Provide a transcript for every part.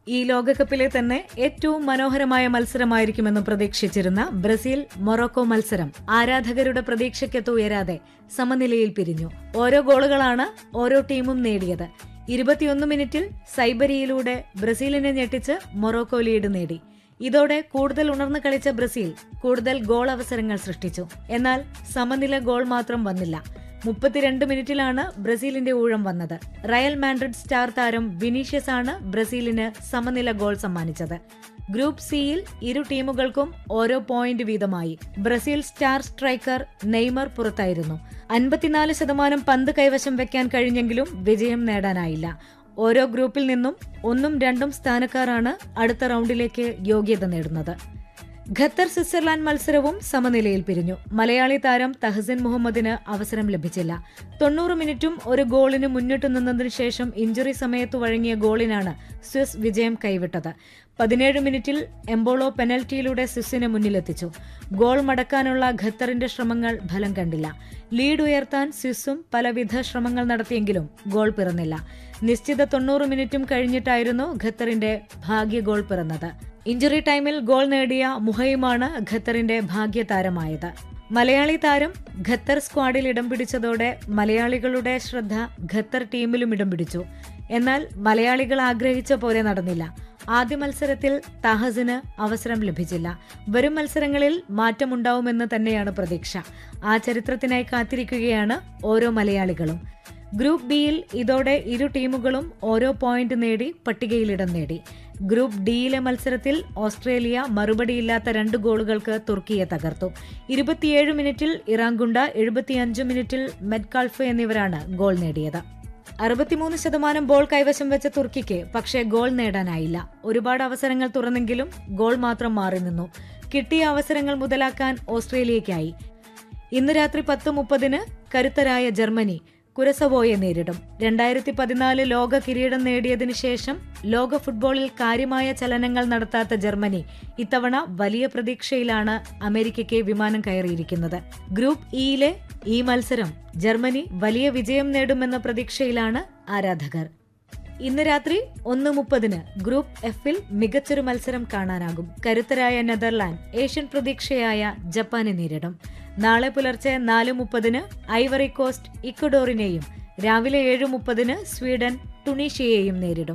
ഈ ലോകകപ്പിലെ തന്നെ ഏറ്റവും മനോഹരമായ മത്സരമായിരിക്കുമെന്ന് പ്രതീക്ഷിച്ചിരുന്ന ബ്രസീൽ മൊറോക്കോ മത്സരം ആരാധകരുടെ പ്രതീക്ഷയ്ക്കൊത്ത് ഉയരാതെ സമനിലയിൽ പിരിഞ്ഞു ഓരോ ഗോളുകളാണ് ഓരോ ടീമും നേടിയത് ഇരുപത്തിയൊന്ന് മിനിറ്റിൽ സൈബരിയിലൂടെ ബ്രസീലിനെ ഞെട്ടിച്ച് മൊറോക്കോ ലീഡ് നേടി ഇതോടെ കൂടുതൽ ഉണർന്നു കളിച്ച ബ്രസീൽ കൂടുതൽ ഗോൾ അവസരങ്ങൾ സൃഷ്ടിച്ചു എന്നാൽ സമനില ഗോൾ മാത്രം വന്നില്ല മുപ്പത്തിരണ്ട് മിനിറ്റിലാണ് ബ്രസീലിന്റെ ഊഴം വന്നത് റയൽ മാൻഡ്രിഡ് സ്റ്റാർ താരം വിനീഷ്യസ് ആണ് ബ്രസീലിന് സമനില ഗോൾ സമ്മാനിച്ചത് ഗ്രൂപ്പ് സിയിൽ ഇരു ടീമുകൾക്കും ഓരോ പോയിന്റ് വീതമായി ബ്രസീൽ സ്റ്റാർ സ്ട്രൈക്കർ നെയ്മർ പുറത്തായിരുന്നു അൻപത്തിനാല് ശതമാനം പന്ത് കൈവശം വെക്കാൻ കഴിഞ്ഞെങ്കിലും വിജയം നേടാനായില്ല ഓരോ ഗ്രൂപ്പിൽ നിന്നും ഒന്നും രണ്ടും സ്ഥാനക്കാരാണ് അടുത്ത റൗണ്ടിലേക്ക് യോഗ്യത നേടുന്നത് ഖത്തർ സ്വിറ്റ്സർലാൻഡ് മത്സരവും സമനിലയിൽ പിരിഞ്ഞു മലയാളി താരം തഹസിൻ മുഹമ്മദിന് അവസരം ലഭിച്ചില്ല തൊണ്ണൂറ് മിനിറ്റും ഒരു ഗോളിന് മുന്നിട്ടു നിന്നതിനു ശേഷം ഇഞ്ചുറി സമയത്ത് വഴങ്ങിയ ഗോളിനാണ് സ്വിസ് വിജയം കൈവിട്ടത് പതിനേഴ് മിനിറ്റിൽ എംബോളോ പെനൽറ്റിയിലൂടെ സ്വിസിനെ മുന്നിലെത്തിച്ചു ഗോൾ മടക്കാനുള്ള ഖത്തറിന്റെ ശ്രമങ്ങൾ ഫലം കണ്ടില്ല ലീഡ് ഉയർത്താൻ സ്വിസും പലവിധ ശ്രമങ്ങൾ നടത്തിയെങ്കിലും ഗോൾ പിറന്നില്ല നിശ്ചിത തൊണ്ണൂറ് മിനിറ്റും കഴിഞ്ഞിട്ടായിരുന്നു ഖത്തറിന്റെ ഭാഗ്യ ഗോൾ പിറന്നത് ഇഞ്ചുറി ടൈമിൽ ഗോൾ നേടിയ മുഹയുമാണ് ഖത്തറിന്റെ ഭാഗ്യതാരമായത് മലയാളി താരം ഖത്തർ സ്ക്വാഡിൽ ഇടം പിടിച്ചതോടെ മലയാളികളുടെ ശ്രദ്ധ ഖത്തർ ടീമിലും ഇടം പിടിച്ചു എന്നാൽ മലയാളികൾ ആഗ്രഹിച്ച പോലെ നടന്നില്ല ആദ്യ മത്സരത്തിൽ താഹസിന് അവസരം ലഭിച്ചില്ല വരും മത്സരങ്ങളിൽ മാറ്റമുണ്ടാവുമെന്ന് തന്നെയാണ് പ്രതീക്ഷ ആ ചരിത്രത്തിനായി കാത്തിരിക്കുകയാണ് ഓരോ മലയാളികളും ഗ്രൂപ്പ് ബിയിൽ ഇതോടെ ഇരു ടീമുകളും ഓരോ പോയിന്റ് നേടി പട്ടികയിൽ ഇടം നേടി ഗ്രൂപ്പ് ഡിയിലെ മത്സരത്തിൽ ഓസ്ട്രേലിയ മറുപടിയില്ലാത്ത രണ്ട് ഗോളുകൾക്ക് തുർക്കിയെ തകർത്തു ഇരുപത്തിയേഴ് മിനിറ്റിൽ ഇറാങ്കുണ്ട എഴുപത്തിയഞ്ച് മിനിറ്റിൽ മെറ്റ്കാൾഫ് എന്നിവരാണ് ഗോൾ നേടിയത് അറുപത്തിമൂന്ന് ശതമാനം ബോൾ കൈവശം വെച്ച തുർക്കിക്ക് പക്ഷേ ഗോൾ നേടാനായില്ല ഒരുപാട് അവസരങ്ങൾ തുറന്നെങ്കിലും ഗോൾ മാത്രം മാറി നിന്നു കിട്ടിയ അവസരങ്ങൾ മുതലാക്കാൻ ഓസ്ട്രേലിയയ്ക്കായി ഇന്ന് രാത്രി പത്ത് മുപ്പതിന് കരുത്തരായ ജർമ്മനി കുരസവോയെ നേരിടും രണ്ടായിരത്തി പതിനാല് ലോക കിരീടം നേടിയതിനു ശേഷം ലോക ഫുട്ബോളിൽ കാര്യമായ ചലനങ്ങൾ നടത്താത്ത ജർമ്മനി ഇത്തവണ വലിയ പ്രതീക്ഷയിലാണ് അമേരിക്കയ്ക്ക് വിമാനം കയറിയിരിക്കുന്നത് ഗ്രൂപ്പ് ഇയിലെ ഈ മത്സരം ജർമ്മനി വലിയ വിജയം നേടുമെന്ന പ്രതീക്ഷയിലാണ് ആരാധകർ ഇന്ന് രാത്രി ഒന്ന് മുപ്പതിന് ഗ്രൂപ്പ് എഫിൽ മികച്ചൊരു മത്സരം കാണാനാകും കരുത്തരായ നെതർലാൻഡ് ഏഷ്യൻ പ്രതീക്ഷയായ ജപ്പാനെ നേരിടും നാളെ പുലർച്ചെ നാല് മുപ്പതിന് ഐവറി കോസ്റ്റ് ഇക്വഡോറിനെയും രാവിലെ ഏഴ് മുപ്പതിന് സ്വീഡൻ ടുണീഷ്യയെയും നേരിടും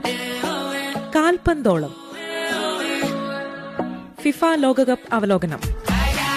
കാൽപന്തോളം ഫിഫ ലോകകപ്പ് അവലോകനം